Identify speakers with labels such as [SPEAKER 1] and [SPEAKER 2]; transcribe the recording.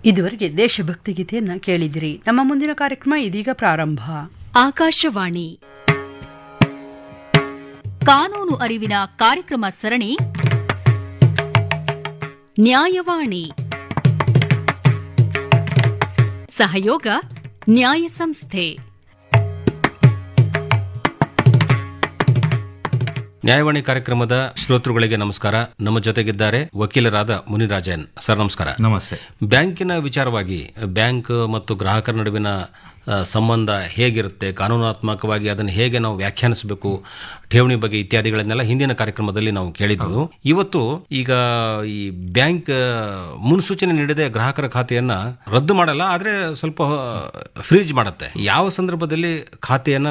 [SPEAKER 1] ಇದುವರೆಗೆ ದೇಶಭಕ್ತಿ ಗೀತೆಯನ್ನ ಕೇಳಿದಿರಿ ನಮ್ಮ ಮುಂದಿನ ಕಾರ್ಯಕ್ರಮ ಇದೀಗ ಪ್ರಾರಂಭ
[SPEAKER 2] ಆಕಾಶವಾಣಿ ಕಾನೂನು ಅರಿವಿನ ಕಾರ್ಯಕ್ರಮ ಸರಣಿ ನ್ಯಾಯವಾಣಿ ಸಹಯೋಗ ನ್ಯಾಯ ಸಂಸ್ಥೆ
[SPEAKER 3] ನ್ಯಾಯವಾಣಿ ಕಾರ್ಯಕ್ರಮದ ಶ್ರೋತೃಗಳಿಗೆ ನಮಸ್ಕಾರ ನಮ್ಮ ಜೊತೆಗಿದ್ದಾರೆ ವಕೀಲರಾದ ಮುನಿರಾಜನ್ ಸರ್ ನಮಸ್ಕಾರ
[SPEAKER 4] ನಮಸ್ತೆ
[SPEAKER 3] ಬ್ಯಾಂಕಿನ ವಿಚಾರವಾಗಿ ಬ್ಯಾಂಕ್ ಮತ್ತು ಗ್ರಾಹಕರ ನಡುವಿನ ಆ, ಸಂಬಂಧ ಹೇಗಿರುತ್ತೆ ಕಾನೂನಾತ್ಮಕವಾಗಿ ಅದನ್ನು ಹೇಗೆ ನಾವು ವ್ಯಾಖ್ಯಾನಿಸಬೇಕು ಠೇವಣಿ ಬಗ್ಗೆ ಇತ್ಯಾದಿಗಳನ್ನೆಲ್ಲ ಹಿಂದಿನ ಕಾರ್ಯಕ್ರಮದಲ್ಲಿ ನಾವು ಕೇಳಿದ್ವು ಇವತ್ತು ಈಗ ಈ ಬ್ಯಾಂಕ್ ಆ, ಮುನ್ಸೂಚನೆ ನೀಡದೆ ಗ್ರಾಹಕರ ಖಾತೆಯನ್ನ ರದ್ದು ಮಾಡಲ್ಲ ಆದ್ರೆ ಸ್ವಲ್ಪ ಫ್ರೀಜ್ ಮಾಡುತ್ತೆ ಯಾವ ಸಂದರ್ಭದಲ್ಲಿ ಖಾತೆಯನ್ನ